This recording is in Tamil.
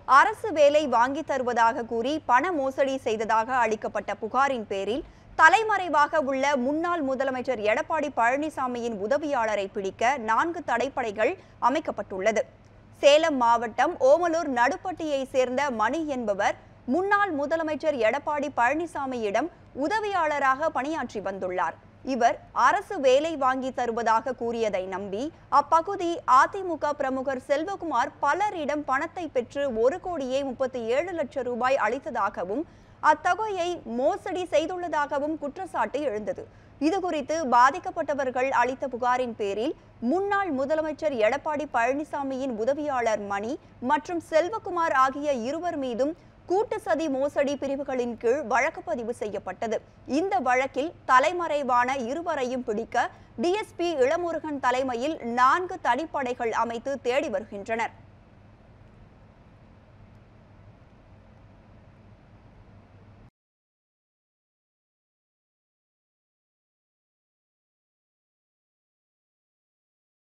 அரசு வேலை வாங்கி தருவதாக கூறி பண மோசடி செய்ததாக அளிக்கப்பட்ட புகாரின் பேரில் தலைமறைவாக உள்ள முன்னாள் முதலமைச்சர் எடப்பாடி பழனிசாமியின் உதவியாளரை பிடிக்க நான்கு தடைப்படைகள் அமைக்கப்பட்டுள்ளது சேலம் மாவட்டம் ஓமலூர் நடுப்பட்டியை சேர்ந்த மணி என்பவர் முன்னாள் முதலமைச்சர் எடப்பாடி பழனிசாமியிடம் உதவியாளராக பணியாற்றி வந்துள்ளார் இவர் அரசு வேலை வாங்கி தருவதாக கூறியதை நம்பி அப்பகுதி அதிமுக பிரமுகர் செல்வகுமார் பலரிடம் பணத்தை பெற்று ஒரு கோடியே முப்பத்தி ஏழு லட்சம் ரூபாய் அளித்ததாகவும் அத்தொகையை மோசடி செய்துள்ளதாகவும் குற்றச்சாட்டு எழுந்தது இதுகுறித்து பாதிக்கப்பட்டவர்கள் அளித்த புகாரின் பேரில் முன்னாள் முதலமைச்சர் எடப்பாடி பழனிசாமியின் உதவியாளர் மணி மற்றும் செல்வகுமார் ஆகிய இருவர் மீதும் கூட்டு சதி மோசடி பிரிவுகளின் கீழ் வழக்கு பதிவு செய்யப்பட்டது இந்த வழக்கில் தலைமறைவான இருவரையும் பிடிக்க டிஎஸ்பி இளமுருகன் தலைமையில் நான்கு தனிப்படைகள் அமைத்து தேடி வருகின்றனர்